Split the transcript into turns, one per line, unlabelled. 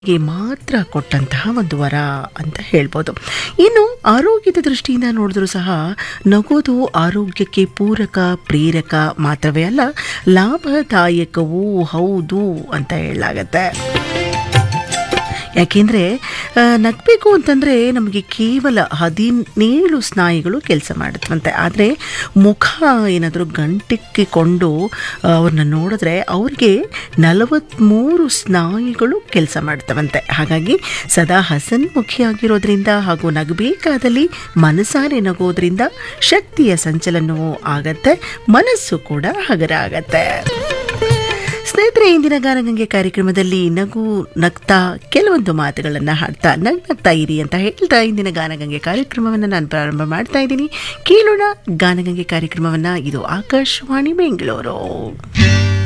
ಗೆ ಮಾತ್ರ ಕೊಟ್ಟಂತಹ ಒಂದು ವರ ಅಂತ ಹೇಳ್ಬೋದು ಇನ್ನು ಆರೋಗ್ಯದ ದೃಷ್ಟಿಯಿಂದ ನೋಡಿದ್ರೂ ಸಹ ನಗೋದು ಆರೋಗ್ಯಕ್ಕೆ ಪೂರಕ ಪ್ರೇರಕ ಮಾತ್ರವೇ ಅಲ್ಲ ಲಾಭದಾಯಕವೂ ಹೌದು ಅಂತ ಹೇಳಲಾಗತ್ತೆ ಯಾಕೆಂದರೆ ನಗಬೇಕು ಅಂತಂದರೆ ನಮಗೆ ಕೇವಲ ಹದಿನೇಳು ಸ್ನಾಯುಗಳು ಕೆಲಸ ಮಾಡುತ್ತವಂತೆ ಆದರೆ ಮುಖ ಏನಾದರೂ ಗಂಟಿಕ್ಕಿಕೊಂಡು ಅವ್ರನ್ನ ನೋಡಿದ್ರೆ ಅವ್ರಿಗೆ ನಲವತ್ತ್ಮೂರು ಸ್ನಾಯುಗಳು ಕೆಲಸ ಮಾಡ್ತವಂತೆ ಹಾಗಾಗಿ ಸದಾ ಹಸನ್ಮುಖಿಯಾಗಿರೋದ್ರಿಂದ ಹಾಗೂ ನಗಬೇಕಾದಲ್ಲಿ ಮನಸಾರೆ ನಗೋದ್ರಿಂದ ಶಕ್ತಿಯ ಸಂಚಲನವೂ ಆಗತ್ತೆ ಮನಸ್ಸು ಕೂಡ ಹಗರ ಆಗತ್ತೆ ಸ್ನೇಹಿತರೆ ಇಂದಿನ ಗಾನಗಂಗೆ ಕಾರ್ಯಕ್ರಮದಲ್ಲಿ ನಗು ನಗ್ತಾ ಕೆಲವೊಂದು ಮಾತುಗಳನ್ನು ಹಾಡ್ತಾ ನಗ್ ನಗ್ತಾ ಇರಿ ಅಂತ ಹೇಳ್ತಾ ಇಂದಿನ ಗಾನಗಂಗೆ ಕಾರ್ಯಕ್ರಮವನ್ನು ನಾನು ಪ್ರಾರಂಭ ಮಾಡ್ತಾ ಇದ್ದೀನಿ ಕೇಳೋಣ ಗಾನಗಂಗೆ ಕಾರ್ಯಕ್ರಮವನ್ನು ಇದು ಆಕಾಶವಾಣಿ ಬೆಂಗಳೂರು